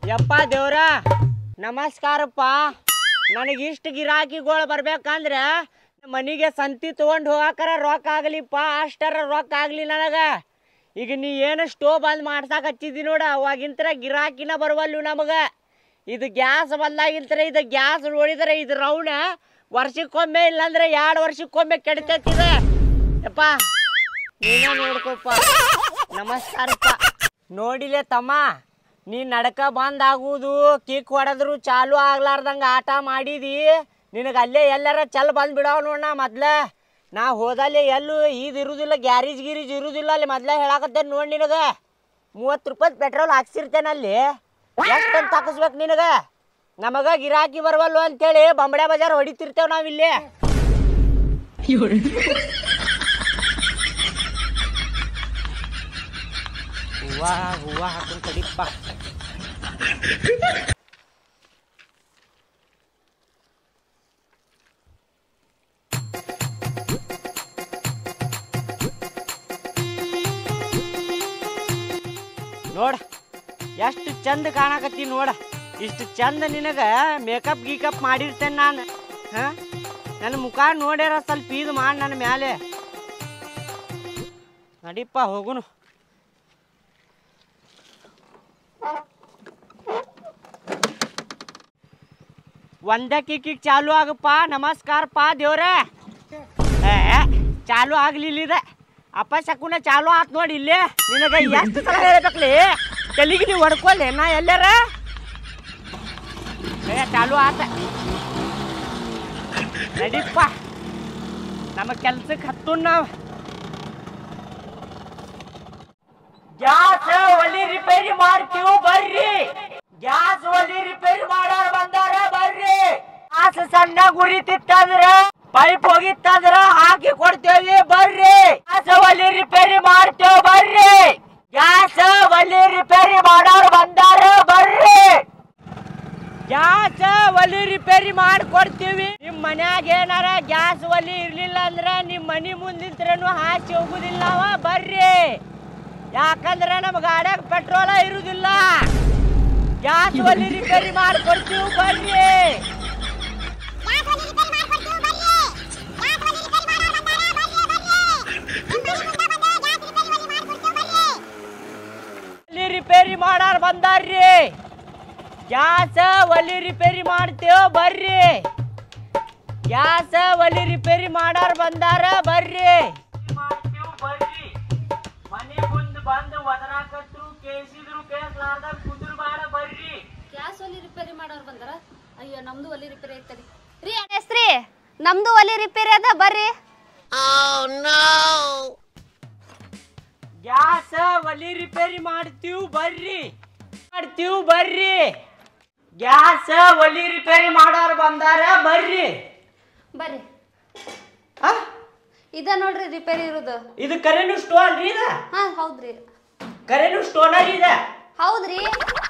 ಯಪ್ಪ ದೇವ್ರ ನಮಸ್ಕಾರಪ್ಪ ನನಗೆ ಇಷ್ಟು ಗಿರಾಕಿಗಳು ಬರ್ಬೇಕಂದ್ರೆ ಮನಿಗೆ ಸಂತಿ ತೊಗೊಂಡು ಹೋಗಾಕರ ರೊಕ್ಕ ಆಗಲಿಪ್ಪ ಅಷ್ಟರ ರೊಕ್ಕ ಆಗಲಿ ನನಗೆ ಈಗ ನೀ ಏನು ಸ್ಟೋವ್ ಬಂದ್ ಮಾಡ್ಸಾಕ ಹಚ್ಚಿದಿ ನೋಡ ಅವಾಗಿಂತರ ಗಿರಾಕಿನ ಬರುವಲ್ಲು ನಮಗೆ ಇದು ಗ್ಯಾಸ್ ಬಂದಾಗಿಂತರ ಇದು ಗ್ಯಾಸ್ ನೋಡಿದ್ರೆ ಇದು ರೌಣ ವರ್ಷಕ್ಕೊಮ್ಮೆ ಇಲ್ಲಾಂದ್ರೆ ಎರಡು ವರ್ಷಕ್ಕೊಮ್ಮೆ ಕೆಡ್ತೈತಿದೆ ಯಪ್ಪ ನೀನೇ ನೋಡ್ಕೊಪ್ಪ ನಮಸ್ಕಾರಪ್ಪ ನೋಡಿಲೆ ತಮ್ಮ ನೀ ನಡಕ ಬಂದ್ ಆಗುವುದು ಕಿಕ್ ಹೊಡೆದ್ರು ಚಾಲು ಆಗ್ಲಾರ್ದಂಗ ಆಟ ಮಾಡಿದಿ ನಿನಗೆ ಅಲ್ಲೇ ಎಲ್ಲಾರ ಚಲ್ ಬಂದ್ ಬಿಡಾವ್ ನೋಡ ಮೊದ್ಲ ನಾ ಹೋದಲ್ಲಿ ಎಲ್ಲೂ ಇದು ಇರುದಿಲ್ಲ ಗ್ಯಾರೇಜ್ ಗಿರೀಜ್ ಇರುದಿಲ್ಲ ಅಲ್ಲಿ ಮೊದ್ಲ ಹೇಳಾಕತ್ತೇನೆ ನೋಡಿ ನಿನಗೆ ಮೂವತ್ತು ರೂಪಾಯಿ ಪೆಟ್ರೋಲ್ ಹಾಕ್ಸಿರ್ತೇನೆ ಅಲ್ಲಿ ಎಷ್ಟಂತ ಹಾಕಿಸ್ಬೇಕು ನಿನಗೆ ನಮಗ ಗಿರಾಕಿ ಬರವಲ್ಲು ಅಂತೇಳಿ ಬಂಬಡೆ ಬಜಾರ್ ಹೊಡಿತಿರ್ತೇವೆ ನಾವಿಲ್ಲಿ ಹೂವ ಹೂವ ಹಾಕೊಂಡ್ ಕಡಿಪ್ಪ ನೋಡ ಎಷ್ಟು ಚಂದ ಕಾಣಕತ್ತಿ ನೋಡ ಇಷ್ಟು ಚಂದ ನಿನಗ ಮೇಕಪ್ ಗೀಕಪ್ ಮಾಡಿರ್ತೇನೆ ನಾನು ಹಾ ನನ್ನ ಮುಖ ನೋಡ್ಯಾರ ಸ್ವಲ್ಪ ಇದು ಮಾಡಿ ನನ್ನ ಮ್ಯಾಲೆ ನಡಿಪ್ಪ ಹೋಗುನು ಒಂದೇ ಕಿಕ್ಕಿಗೆ ಚಾಲು ಆಗಪ್ಪ ನಮಸ್ಕಾರಪ್ಪ ದೇವ್ರೆ ಏ ಚಾಲು ಆಗ್ಲಿಲ್ಲ ಇದೆ ಅಪ್ಪ ಶಕುನ ಚಾಲು ಆತ್ ನೋಡಿ ಇಲ್ಲೇ ನಿನಗೆ ಎಷ್ಟು ಸಲ ಹೇಳ್ಬೇಕ್ಲಿ ತಲೆಗೆ ನೀವು ಹೊಡ್ಕೊಳ್ಳಿ ನಾ ಎಲ್ಲಾರ ಏ ಚಾಲು ಆತ ನಡೀಪ್ಪ ನಮ್ಮ ಕೆಲ್ಸಕ್ಕೆ ಹತ್ತು ನಾವು ಗ್ಯಾಸ್ ಒಲಿ ರಿಪೇರಿ ಮಾಡ್ತೀವಿ ಬರ್ರಿ ಗ್ಯಾಸ್ ಒಲಿ ರಿಪೇರಿ ಮಾಡೋರ್ ಬಂದಾರ ಬರ್ರಿ ಗ್ಯಾಸ್ ಸಣ್ಣ ಗುರಿತಿತ್ತಂದ್ರ ಪೈಪ್ ಹೋಗಿತ್ತಂದ್ರ ಹಾಕಿ ಕೊಡ್ತೇವಿ ಬರ್ರಿ ಗ್ಯಾಸ್ ಒಲಿ ರಿಪೇರಿ ಮಾಡ್ತೇವ್ ಬರ್ರಿ ಗ್ಯಾಸ್ ಒಲಿ ರಿಪೇರಿ ಮಾಡೋರ್ ಬಂದಾರ ಬರ್ರಿ ಗ್ಯಾಸ್ ಒಲಿ ರಿಪೇರಿ ಮಾಡ್ಕೊಡ್ತೀವಿ ನಿಮ್ ಮನ್ಯಾಗ ಏನಾರ ಗ್ಯಾಸ್ ಒಲಿ ಇರ್ಲಿಲ್ಲ ಅಂದ್ರ ನಿಮ್ ಮನಿ ಮುಂದಿಂತ್ರನು ಹಾಸಿ ಹೋಗುದಿಲ್ಲ ನಾವ ಬರ್ರಿ ಯಾಕಂದ್ರೆ ನಮ್ಮ ಗಾಡ್ಯಾಗ ಪೆಟ್ರೋಲ ಇರುದಿಲ್ಲ ಗ್ಯಾಸ್ ಒಲಿ ರಿಪೇರಿ ಮಾಡ್ಕೊಡ್ತೀವಿ ಬರ್ರಿ ಒಲಿ ರಿಪೇರಿ ಮಾಡಾರ್ ಬಂದಾರ್ರಿ ಗ್ಯಾಸ್ ಒಲಿ ರಿಪೇರಿ ಮಾಡ್ತೇವ್ ಬರ್ರಿ ಗ್ಯಾಸ್ ಒಲಿ ರಿಪೇರಿ ಮಾಡಾರ್ ಬಂದಾರ ಬರ್ರಿ ಮನೆ ಮುಂದ್ ಬಂದು ಒದರಾಕತ್ರು ಕೇಸಿದ್ರು ಕೇಸ್ಲಾರ್ದ ಕುದುರ್ಬಾಡ ಬರ್ರಿ ಗ್ಯಾಸ್ ಒಲಿ ರಿಪೇರಿ ಮಾಡೋರು ಬಂದಾರ ಅಯ್ಯೋ ನಮ್ದು ಒಲಿ ರಿಪೇರಿ ಐತರಿ ರೀ ಹೆಸ್ರಿ ನಮ್ದು ಒಲಿ ರಿಪೇರಿ ಅದ ಬರ್ರಿ ಗ್ಯಾಸ್ ಒಲಿ ರಿಪೇರಿ ಮಾಡ್ತೀವ್ ಬರ್ರಿ ಮಾಡ್ತೀವ್ ಬರ್ರಿ ಗ್ಯಾಸ್ ಒಲಿ ರಿಪೇರಿ ಮಾಡೋರ್ ಬಂದಾರ ಬರ್ರಿ ಬರ್ರಿ ಆ? ಇದ ನೋಡ್ರಿ ರಿಪೇರಿ ಇರೋದು ಇದು ಕರೆನು ಸ್ಟೋ ಅಲ್ರಿ ಇದ ಹಾ ಹೌದ್ರಿ ಕರೆನು ಸ್ಟೋನರ್ ಇದೆ ಹೌದ್ರಿ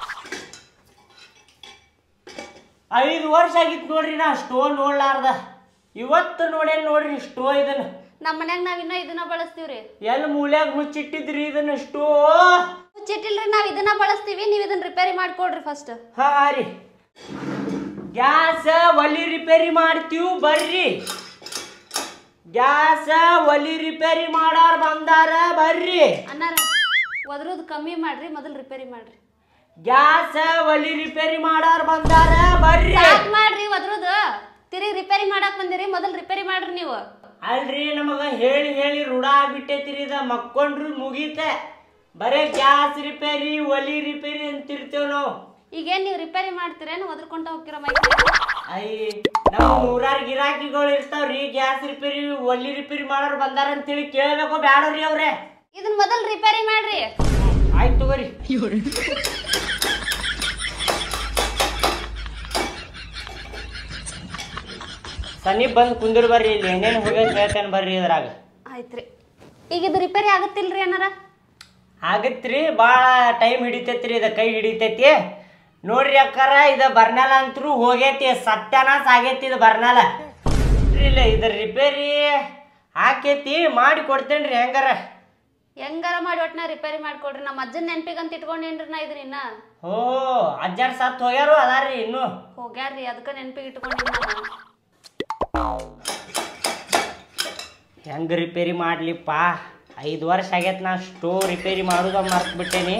ಐದು ವರ್ಷ ಆಗಿತ್ತು ನೋಡ್ರಿ ನಾ ಸ್ಟೋ ನೋಡ್ಲಾರ್ದ ಇವತ್ತು ನೋಡೇನ್ ನೋಡ್ರಿ ಸ್ಟೋ ಇದನ್ನ ನಮ್ಮ ಮನ್ಯಾಗ ನಾವ್ ಇನ್ನ ಇದನ್ನ ಬಳಸ್ತೀವ್ರಿ ಎಲ್ಲಿ ಮೂಲ್ಯಾಗ ಮುಚ್ಚಿಟ್ಟಿದ್ರಿ ಇದನ್ನ ಸ್ಟೋ ಮುಚ್ಚಿಟ್ಟಿಲ್ರಿ ನಾವ್ ಇದನ್ನ ಬಳಸ್ತೀವಿ ನೀವ್ ಇದನ್ನ ರಿಪೇರಿ ಮಾಡ್ಕೊಡ್ರಿ ಫಸ್ಟ್ ಹಾ ರೀ ಗ್ಯಾಸ್ ಒಲಿ ರಿಪೇರಿ ಮಾಡ್ತೀವಿ ಬರ್ರಿ ಗ್ಯಾಸ್ ಒಲಿ ರಿಪೇರಿ ಮಾಡಾರ್ ಬಂದಾರ ಬರ್ರಿ ಅನ್ನಾರ ಒದ್ರದ್ ಕಮ್ಮಿ ಮಾಡ್ರಿ ಮೊದಲ್ ರಿಪೇರಿ ಮಾಡ್ರಿ ಗ್ಯಾಸ್ ಒಲಿ ರಿಪೇರಿ ಮಾಡಾರ್ ಬಂದಾರ ಬರ್ರಿ ಸಾಕ್ ಮಾಡ್ರಿ ಒದ್ರದ್ ತಿರುಗಿ ರಿಪೇರಿ ಮಾಡಕ್ ಬಂದಿರಿ ಮೊದಲ್ ರಿಪೇರಿ ಮಾಡ್ರಿ ನೀವು ಅಲ್ರಿ ನಮಗ ಹೇಳಿ ಹೇಳಿ ರೂಢ ಆಗ್ಬಿಟ್ಟೈತಿರಿ ಇದ ಮಕ್ಕೊಂಡ್ರು ಮುಗೀತೆ ಬರೇ ಗ್ಯಾಸ್ ರಿಪೇರಿ ಒಲಿ ರಿಪೇರಿ ಅಂತಿರ್ತೇವ್ ನಾವು ಈಗೇನ್ ನೀವು ರಿಪೇರಿ ಮಾಡ್ತೀರೇನು ಒದ್ರಕೊಂತ ಹೋಗ್ತಿರೋ ಮೈಕ್ ಐ ನಮ್ಮ ನೂರಾರು ಗಿರಾಕಿಗಳು ಇರ್ತಾವ್ರಿ ಗ್ಯಾಸ್ ರಿಪೇರಿ ಒಲಿ ರಿಪೇರಿ ಮಾಡೋರು ಬಂದಾರ ಅಂತೇಳಿ ಕೇಳಬೇಕು ಬ್ಯಾಡವ್ರಿ ಅವ್ರೆ ಇದನ್ನ ಮೊದಲ್ ರಿಪೇರಿ ಮಾಡ್ರಿ ಆಯ್ತು ತಗೋರಿ ಸನೀಪ್ ಬಂದು ಕುಂದಿರ್ ಬರ್ರಿ ಇಲ್ಲಿ ಏನೇನು ಹೋಗ್ಯದ ಹೇಳ್ತೇನೆ ಬರ್ರಿ ಇದ್ರಾಗ ಆಯ್ತ್ರಿ ಈಗ ಇದು ರಿಪೇರಿ ಆಗತ್ತಿಲ್ರಿ ಏನಾರ ಆಗತ್ರಿ ಭಾಳ ಟೈಮ್ ಹಿಡಿತೈತ್ರಿ ಇದ ಕೈ ಹಿಡಿತೈತಿ ನೋಡ್ರಿ ಅಕ್ಕಾರ ಇದ ಬರ್ನಾಲ ಅಂತರೂ ಹೋಗೈತಿ ಸತ್ಯನಾಶ ಆಗೈತಿ ಇದು ಬರ್ನಾಲ ಇಲ್ಲ ಇದ ರಿಪೇರಿ ಹಾಕೈತಿ ಮಾಡಿ ಕೊಡ್ತೇನ್ರಿ ಹೆಂಗಾರ ಹೆಂಗಾರ ಮಾಡಿ ಒಟ್ನ ರಿಪೇರಿ ಮಾಡ್ಕೊಡ್ರಿ ನಮ್ಮ ಅಜ್ಜನ ನೆನ್ಪಿಗಂತ ಇಟ್ಕೊಂಡೇನ್ರಿ ನಾ ಇದನ್ನ ಇನ್ನ ಓ ಅಜ್ಜಾರ್ ಸತ್ ಹೋಗ್ಯಾರು ಅದಾರಿ ಇನ್ನು ಹೋಗ್ಯಾರ್ರಿ ಅದಕ್ಕೆ ನೆನ್ಪಿಗೆ ಇಟ್ಕೊಂಡಿನಿ ನಾನು ಹೆಂಗ್ ರಿಪೇರಿ ಮಾಡ್ಲಿಪ್ಪ ಐದು ವರ್ಷ ಆಗೈತೆ ನಾ ಸ್ಟೋ ರಿಪೇರಿ ಮಾಡೋದ ಮರ್ತ್ ಬಿಟ್ಟೇನಿ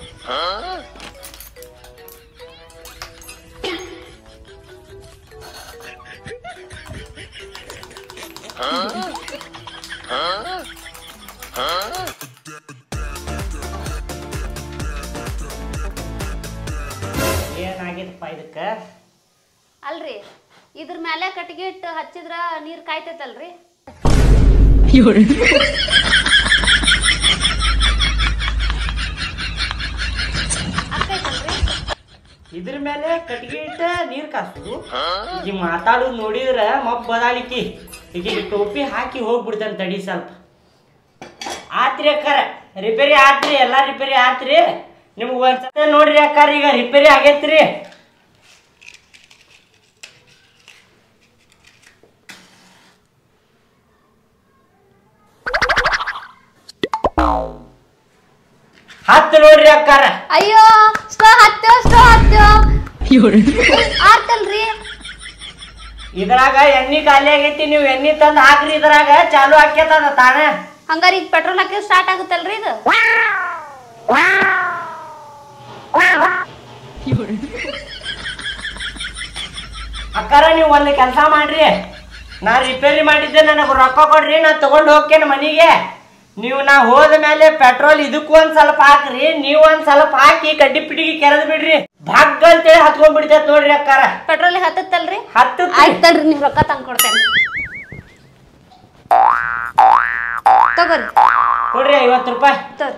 ಏನಾಗಿದಪ್ಪ ಇದಕ್ಕೆ ಅಲ್ರಿ ಇದ್ರ ಮೇಲೆ ಕಟ್ಟಿಗೆ ಇಟ್ಟು ಹಚ್ಚಿದ್ರ ನೀರ್ ಕಾಯ್ತೈತಲ್ರಿ ಅಕ್ಕೈತಲ್ರಿ ಇದ್ರ ಮೇಲೆ ಕಟ್ಗೆ ಇಟ್ಟ ನೀರ್ ಕಾಸುದು ಈಗ ಮಾತಾಡೋದು ನೋಡಿದ್ರ ಮಬ್ಬ ಬದಾಳಿಕಿ ಈಗ ಈ ಟೋಪಿ ಹಾಕಿ ಹೋಗ್ಬಿಡ್ತಾನೆ ತಡಿ ಸ್ವಲ್ಪ ಆತ್ರಿ ಅಕ್ಕಾರ ರಿಪೇರಿ ಆತ್ರಿ ಎಲ್ಲಾ ರಿಪೇರಿ ಆತ್ರಿ ನಿಮ್ಗೆ ಒಂದ್ಸಲ ನೋಡ್ರಿ ಅಕ್ಕಾರ ಈಗ ರಿಪೇರಿ ಆಗೈತ್ರಿ ಹತ್ತು ನೋಡ್ರಿ ಅಕ್ಕಾರ ಅಯ್ಯೋ ಸ್ಟೋ ಹತ್ತೋ ಸ್ಟೋ ಹತ್ತೋ ಆತಲ್ರಿ ಇದ್ರಾಗ ಎಣ್ಣಿ ಖಾಲಿ ಆಗೈತಿ ನೀವು ಎಣ್ಣಿ ತಂದು ಹಾಕ್ರಿ ಇದ್ರಾಗ ಚಾಲು ಹಾಕ್ಯತದ ತಾನೇ ಹಂಗಾರ ಈಗ ಪೆಟ್ರೋಲ್ ಹಾಕಿ ಸ್ಟಾರ್ಟ್ ಆಗುತ್ತಲ್ರಿ ಇದು ಅಕ್ಕಾರ ನೀವು ಒಂದು ಕೆಲಸ ಮಾಡ್ರಿ ನಾ ರಿಪೇರಿ ಮಾಡಿದ್ದೆ ನನಗೆ ರೊಕ್ಕ ಕೊಡ್ರಿ ನಾ ತಗೊಂಡು ಹೋಗ್ತೇನೆ ಮನೆಗೆ ನೀವು ನಾ ಹೋದ ಮೇಲೆ ಪೆಟ್ರೋಲ್ ಇದಕ್ಕೂ ಒಂದ್ ಸ್ವಲ್ಪ ಹಾಕ್ರಿ ನೀವು ಒಂದ್ ಸ್ವಲ್ಪ ಹಾಕಿ ಕಡ್ಡಿ ಪಿಟಿಗೆ ಕೆರೆದ್ ಬಿಡ್ರಿ ಭಾಗ್ ಅಂತೇಳಿ ಹತ್ಕೊಂಡ್ ಬಿಡ್ತೈತ್ ನೋಡ್ರಿ ಅಕ್ಕಾರ ಪೆಟ್ರೋಲ್ ಹತ್ತತ್ತಲ್ರಿ ಹತ್ತು ಆಯ್ತು ತಡ್ರಿ ನೀವು ರೊಕ್ಕ ತಂದು ಕೊಡ್ತೇನೆ ತಗೋರಿ ಕೊಡ್ರಿ ಐವತ್ತು ರೂಪಾಯಿ ತಗೋರಿ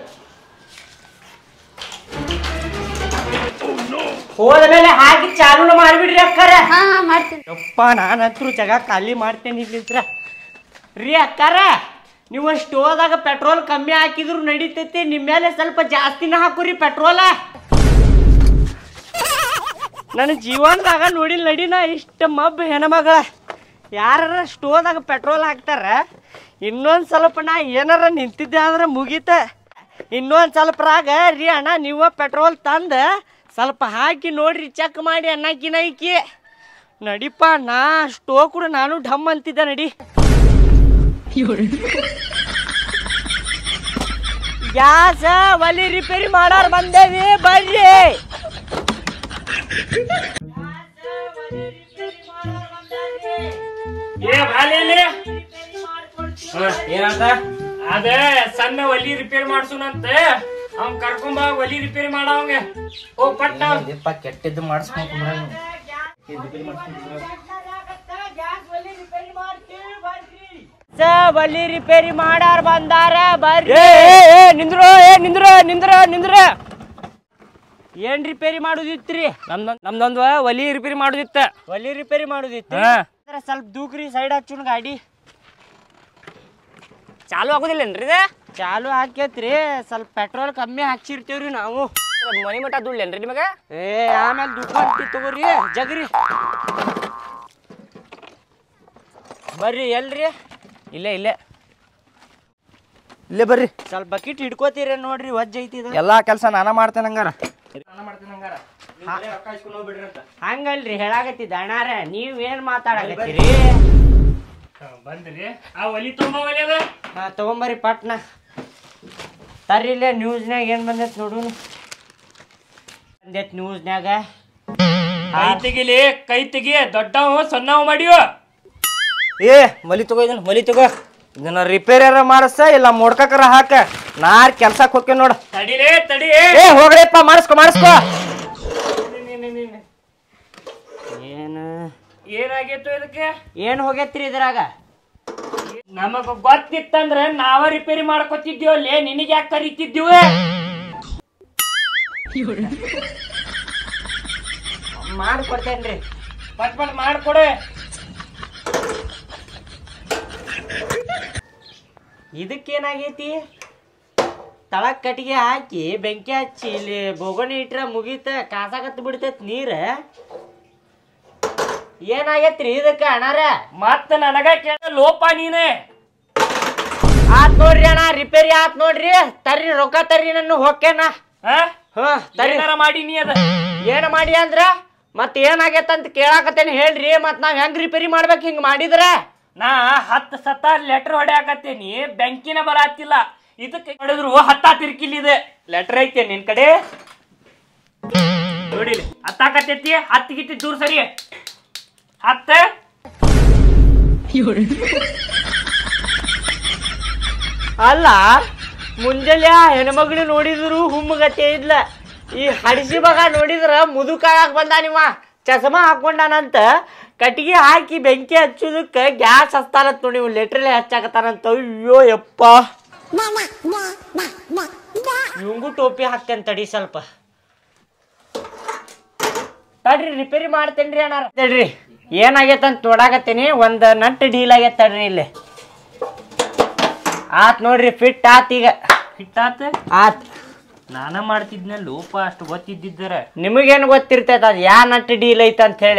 ಹೋದ ಮೇಲೆ ಹಾಕಿ ಚಾಲೂನು ಮಾಡ್ಬಿಡ್ರಿ ಅಕ್ಕಾರ ಹಾ ಹಾ ಮಾಡ್ತೀನಿ ಯಪ್ಪ ನಾನಂತರೂ ಜಗ ಖಾಲಿ ಮಾಡ್ತೇನೆ ಇಲ್ಲಿಂತ್ರ ರೀ ಅಕ್ಕಾರ ನೀವು ಸ್ಟೋದಾಗ ಪೆಟ್ರೋಲ್ ಕಮ್ಮಿ ಹಾಕಿದ್ರು ನಡೀತೈತಿ ನಿಮ್ಮ ಮೇಲೆ ಸ್ವಲ್ಪ ಜಾಸ್ತಿನ ಹಾಕುರಿ ಪೆಟ್ರೋಲ ನನ್ನ ಜೀವನದಾಗ ನೋಡಿಲ್ ನಡಿನ ಇಷ್ಟ ಮಬ್ಬ ಹೆಣ್ಮಗಳ ಯಾರ ಸ್ಟೋದಾಗ ಪೆಟ್ರೋಲ್ ಹಾಕ್ತಾರ ಇನ್ನೊಂದು ಸ್ವಲ್ಪ ನಾ ಏನಾರ ನಿಂತಿದ್ದೆ ಅಂದ್ರೆ ಮುಗೀತ ಇನ್ನೊಂದು ಸ್ವಲ್ಪರಾಗ ರೀ ಅಣ್ಣ ನೀವು ಪೆಟ್ರೋಲ್ ತಂದು ಸ್ವಲ್ಪ ಹಾಕಿ ನೋಡ್ರಿ ಚೆಕ್ ಮಾಡಿ ಅನ್ನಕಿನ ಐಕಿ ನಡಿಪ್ಪ ನಾ ಸ್ಟೋ ಕೂಡ ನಾನು ಢಮ್ ಅಂತಿದ್ದೆ ನಡಿ ಗ್ಯಾಸ ಒಲಿ ರಿಪೇರಿ ಮಾಡಾರ ಬಂದೇವಿ ಬರ್ರಿ ಏ ಬಾಲೇಲಿ ಏನಂತ ಅದ ಸಣ್ಣ ಒಲಿ ರಿಪೇರಿ ಮಾಡ್ಸುನಂತ ಅವ್ನ್ ಕರ್ಕೊಂಬ ಒಲಿ ರಿಪೇರಿ ಮಾಡವಂಗ ಓ ಪಟ್ಟ ಕೆಟ್ಟದ್ದು ಮಾಡಿಸ್ಕೊಂಡು ಒಲಿ ರಿಪೇರಿ ಮಾಡಾರ ಬಂದಾರ ಬರ್ರಿ ನಿಂದ್ರು ಏ ನಿಂದ್ರು ನಿಂದ್ರ ನಿಂದ್ರ ಏನ್ ರಿಪೇರಿ ಮಾಡುದಿತ್ರಿ ನಮ್ದೊಂದ್ ನಮ್ದೊಂದು ಒಲಿ ರಿಪೇರಿ ಮಾಡುದಿತ್ತ ಒಲಿ ರಿಪೇರಿ ಮಾಡುದಿತ್ತು ಹಾ. ಸ್ವಲ್ಪ ದೂಕ್ರಿ ಸೈಡ್ ಹಚ್ಚುನ್ ಗಾಡಿ ಚಾಲು ಆಗುದಿಲ್ಲೇನ್ರಿ ಇದ ಚಾಲು ಹಾಕೈತ್ರಿ ಸ್ವಲ್ಪ ಪೆಟ್ರೋಲ್ ಕಮ್ಮಿ ಹಾಕ್ಸಿರ್ತೀವ್ರಿ ನಾವು ಮನಿ ಮಠ ದುಡ್ಲೇನ್ರಿ ನಿಮಗ ಏ ಆಮೇಲೆ ದುಡ್ಡು ತಗೋರಿ ಜಗ್ರಿ ಬರ್ರಿ ಎಲ್ರಿ ಇಲ್ಲೇ ಇಲ್ಲೇ ಇಲ್ಲೇ ಬರ್ರಿ ಸ್ವಲ್ಪ ಬಕೆಟ್ ಹಿಡ್ಕೋತೀರ ನೋಡ್ರಿ ವಜ್ಜ ಐತಿ ಇದು ಎಲ್ಲಾ ಕೆಲಸ ನಾನ ಮಾಡ್ತೇನೆ ಹಂಗಾರ ಹಂಗಲ್ರಿ ಹೇಳಾಕತ್ತಿದ್ದ ಅಣ್ಣಾರ ನೀವ್ ಏನ್ ಮಾತಾಡಕತ್ತೀರಿ ಬಂದ್ರಿ ಆ ಒಲಿ ತುಂಬ ಒಲಿ ಅದ ಹಾ ತಗೊಂಬರ್ರಿ ಪಟ್ನ ತರ್ರಿ ಇಲ್ಲೇ ನ್ಯೂಸ್ನ್ಯಾಗ ಏನ್ ಬಂದೈತ್ ನೋಡುನು ಬಂದೈತ್ ನ್ಯೂಸ್ನ್ಯಾಗ ಕೈ ತೆಗಿಲಿ ಕೈ ತೆಗಿ ದೊಡ್ಡವ ಸಣ್ಣವ ಮಾಡಿವ ಏ ಮಲಿ ತಗೋ ಇದನ್ನ ಮಲಿ ತಗೋ ಇದನ್ನ ರಿಪೇರಿಯರ ಮಾಡಿಸ ಇಲ್ಲ ಮೊಡ್ಕಕರ ಹಾಕ ನಾರ್ ಕೆಲ್ಸಕ್ಕೆ ಹೋಗ್ತೇನೆ ನೋಡ ತಡಿಲೇ ತಡಿ ಏ ಹೋಗ್ರಿಪ್ಪ ಮಾಡಿಸ್ಕೊ ಮಾಡಿಸ್ಕೊ ಏನ್ ಏನಾಗೈತು ಇದಕ್ಕೆ ಏನ್ ಹೋಗೈತ್ರಿ ಇದ್ರಾಗ ನಮಗ ಗೊತ್ತಿತ್ತಂದ್ರ ನಾವ ರಿಪೇರಿ ಮಾಡ್ಕೊತಿದ್ವಿ ಅಲ್ಲಿ ನಿನಗೆ ಯಾಕೆ ಕರಿತಿದ್ದೀವ ಮಾಡ್ಕೊಡ್ತೇನ್ರಿ ಪಟ್ ಪಟ್ ಮಾಡ್ಕೊಡೆ ಇದಕ್ಕೇನಾಗೈತಿ ತಳಕ್ ಕಟ್ಟಿಗೆ ಹಾಕಿ ಬೆಂಕಿ ಹಚ್ಚಿ ಇಲ್ಲಿ ಬೋಗಣಿ ಇಟ್ರ ಮುಗೀತ ಕಾಸಾಕತ್ ಬಿಡ್ತೈತ್ ನೀರ ಏನಾಗೈತ್ರಿ ಇದಕ್ಕ ಅಣ್ಣಾರ ಮತ್ತ ನನಗ ಕೇಳ ಲೋಪ ನೀನೆ ಆತ್ ನೋಡ್ರಿ ಅಣ್ಣ ರಿಪೇರಿ ಆತ್ ನೋಡ್ರಿ ತರ್ರಿ ರೊಕ್ಕ ತರ್ರಿ ನನ್ನ ಹೊಕ್ಕೇನ ಹಾ ಹಾ ತರ್ರಿ ಏನಾರ ಮಾಡಿ ನೀ ಅದ ಏನ್ ಮಾಡಿ ಅಂದ್ರ ಮತ್ ಏನಾಗೈತ ಅಂತ ಕೇಳಾಕತ್ತೇನಿ ಹೇಳ್ರಿ ಮತ್ ನಾವ್ ಹೆಂಗ್ ರಿಪೇರಿ ಮಾಡ್ಬೇಕು ಹಿಂಗ್ ಮಾಡಿದ್ರೆ ನಾ ಹತ್ತು ಸತ ಲೆಟರ್ ಹೊಡ್ಯಾಕತ್ತೇನಿ ಬೆಂಕಿನ ಬರಾತಿಲ್ಲ ಇದಕ್ಕೆ ಹೊಡೆದ್ರು ಹತ್ತ ತಿರ್ಕಿಲಿದೆ ಲೆಟರ್ ಐತೆ ನಿನ್ ಕಡೆ ನೋಡಿಲಿ ಹತ್ತಾಕತ್ತೈತಿ ಹತ್ತು ಗಿತ್ತಿ ದೂರ ಸರಿ ಹತ್ತ ಅಲ್ಲ ಮುಂಜಾನೆ ಆ ಹೆಣ್ಮಗಳು ನೋಡಿದ್ರು ಹುಮ್ಮಗತ್ತೆ ಇದ್ಲ ಈ ಹಡಿಸಿ ಮಗ ನೋಡಿದ್ರ ಮುದುಕಾಗಕ್ ಬಂದ ನಿಮ್ಮ ಚಸ್ಮಾ ಹಾಕೊಂಡಾನಂತ ಕಟ್ಟಿಗೆ ಹಾಕಿ ಬೆಂಕಿ ಹಚ್ಚುದಕ್ಕೆ ಗ್ಯಾಸ್ ಹಚ್ತಾನಂತ ನೋಡಿ ಇವ್ ಲೆಟ್ರಲ್ಲಿ ಹಚ್ಚಾಕತ್ತಾನಂತ ಅಯ್ಯೋ ಯಪ್ಪ ಇವಂಗೂ ಟೋಪಿ ಹಾಕ್ತೇನೆ ತಡಿ ಸ್ವಲ್ಪ ತಡ್ರಿ ರಿಪೇರಿ ಮಾಡ್ತೇನ್ರಿ ಅಣ್ಣ ತಡ್ರಿ ಏನಾಗೈತಂತ ನೋಡಾಕತ್ತೀನಿ ಒಂದ್ ನಟ್ ಡೀಲ್ ಆಗೈತೆ ತಡ್ರಿ ಇಲ್ಲಿ ಆತ್ ನೋಡ್ರಿ ಫಿಟ್ ಆತ್ ಈಗ ಹಿಟ್ಟಾತ ಆತ್ ನಾನ ಮಾಡ್ತಿದ್ನ ಲೋಪ ಅಷ್ಟು ಗೊತ್ತಿದ್ದಿದ್ದರ ನಿಮಗೇನು ಗೊತ್ತಿರ್ತೈತ ಅದ್ ಯಾ ನಟ್ ಡೀಲ್ ಐತ ಅಂತ ಹೇಳಿ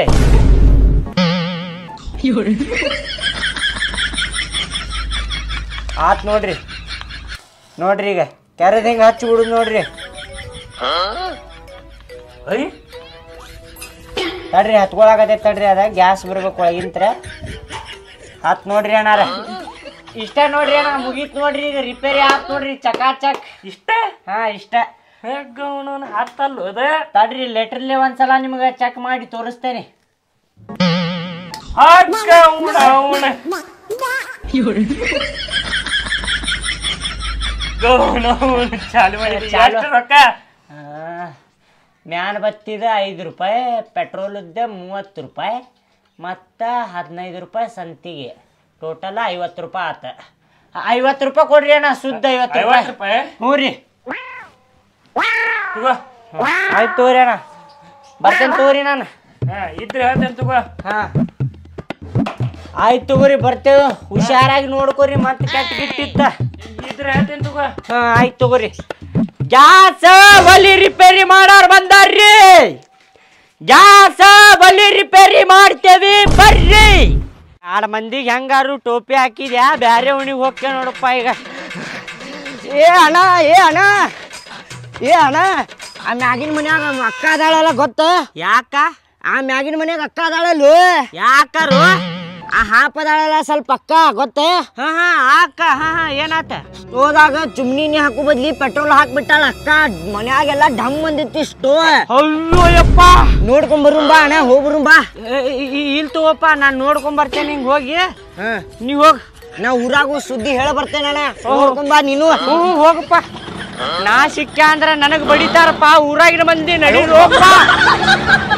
ಆತ್ ನೋಡ್ರಿ ನೋಡ್ರಿ ಈಗ ಕೆರೆದ ಹಿಂಗ ಹಚ್ಚಿ ಬಿಡುದು ನೋಡ್ರಿ ಐ ತಡ್ರಿ ಹತ್ಕೊಳಕತೈತಿ ತಡ್ರಿ ಅದ ಗ್ಯಾಸ್ ಬರ್ಬೇಕು ಒಳಗಿಂತ್ರ ಹತ್ ನೋಡ್ರಿ ಅಣ್ಣಾರ ಇಷ್ಟ ನೋಡ್ರಿ ಅಣ್ಣ ಮುಗೀತ್ ನೋಡ್ರಿ ಈಗ ರಿಪೇರಿ ಆತ್ ನೋಡ್ರಿ ಚಕಾಚಕ್ ಇಷ್ಟ ಹಾ ಇಷ್ಟ ಗೌನವನ್ ಹತ್ತಲ್ಲ ಅದ ತಡ್ರಿ ಲೆಟ್ರಲ್ಲಿ ಒಂದ್ಸಲ ನಿಮ್ಗೆ ಚೆಕ್ ಮಾಡಿ ತೋರಿಸ್ತೇನೆ ಹಾಕ ಉಣ ಉಣ ಗೌನ ಉಣ ಚಾಲು ಮಾಡಿದ್ರಿ ಚಾಲು. ಎಷ್ಟು ರೊಕ್ಕ ಆ, ಮ್ಯಾನ್ ಬತ್ತಿದ ಐದು ರೂಪಾಯಿ ಪೆಟ್ರೋಲದ್ದ ಮೂವತ್ತು ರೂಪಾಯಿ ಮತ್ತು ಹದಿನೈದು ರೂಪಾಯಿ ಸಂತಿಗೆ ಟೋಟಲ್ ಐವತ್ತು ರೂಪಾಯಿ ಆತ ಐವತ್ತು ರೂಪಾಯಿ ಕೊಡ್ರಿ ಅಣ್ಣ ಶುದ್ಧ ಐವತ್ತು ಐವತ್ತು ರೂಪಾಯಿ ರೂಪಾಯಿ ಹ್ಞೂ ರೀ ತಗೋ ಆಯ್ತು ತೋರಿ ಅಣ್ಣ ಬರ್ತೇನೆ ತೋರಿ ನಾನು ಹಾ ಇದ್ರೆ ಹೇಳ್ತೇನೆ ತಗೋ ಹಾ ಆಯ್ತು ತಗೋರಿ ಬರ್ತೇವೆ ಹುಷಾರಾಗಿ ನೋಡ್ಕೋರಿ ಮತ್ತೆ ಕೆಟ್ಟ ಗಿಟ್ಟಿತ್ತ ಇದ್ರೆ ಹೇಳ್ತೇನೆ ತಗೋ ಹಾ ಆಯ್ತು ತಗೋರಿ ಗ್ಯಾಸ್ ಒಲಿ ರಿಪೇರಿ ಮಾಡೋರ್ ಬಂದಾರ್ರಿ ಗ್ಯಾಸ್ ಒಲಿ ರಿಪೇರಿ ಮಾಡ್ತೇವಿ ಬರ್ರಿ ಆರು ಮಂದಿಗೆ ಹೆಂಗಾರು ಟೋಪಿ ಹಾಕಿದ್ಯಾ ಬ್ಯಾರೆ ಉಣಿಗೆ ಹೋಗ್ತೇವೆ ನೋಡಪ್ಪ ಈಗ ಏ ಅಣ್ಣ ಏ ಅಣ್ಣ ಏ ಅಣ್ಣ ಆ ಮ್ಯಾಗಿನ ಮನ್ಯಾಗ ಅಕ್ಕ ಅದಾಳಲ್ಲ ಗೊತ್ತ ಯಾಕ ಆ ಮ್ಯಾಗಿನ ಮನ್ಯಾಗ ಅಕ್ಕ ಅದಾಳಲ್ಲ ಯಾಕಾರು ಆ ಹಾಪದಾಳಲ್ಲ ಸ್ವಲ್ಪ ಅಕ್ಕ ಗೊತ್ತ ಹಾ ಹಾ ಆ ಅಕ್ಕ ಹಾ ಹಾ ಏನಾತ ಸ್ಟೋದಾಗ ಚುಮ್ನಿನಿ ಹಾಕು ಬದ್ಲಿ ಪೆಟ್ರೋಲ್ ಹಾಕ್ಬಿಟ್ಟಾಳ ಅಕ್ಕ ಮನ್ಯಾಗೆಲ್ಲ ಡಮ್ ಬಂದಿತ್ತು ಸ್ಟೋ ಅಯ್ಯೋ ಯಪ್ಪ ನೋಡ್ಕೊಂಡ್ ಬರುಂ ಬಾ ಅಣ್ಣ ಹೋಗ್ಬರುಂ ಬಾ ಇಲ್ಲಿ ತಗೋಪ್ಪ ನಾನ್ ನೋಡ್ಕೊಂಡ್ ಬರ್ತೇನೆ ಹಿಂಗ್ ಹೋಗಿ ನೀ ಹೋಗ್ ನಾ ಊರಾಗೂ ಸುದ್ದಿ ಹೇಳ ಬರ್ತೇನೆ ಅಣ್ಣ ನೋಡ್ಕೊಂಡ್ ಬಾ ನೀನು ಹ್ಞೂ ಹೋಗಪ್ಪ ನಾ ಸಿಕ್ಕ ಅಂದ್ರ ನನಗ್ ಬಡಿತಾರಪ್ಪ ಊರಾಗಿನ ಮಂದಿ ನಡಿ ಹೋಗಪ್ಪ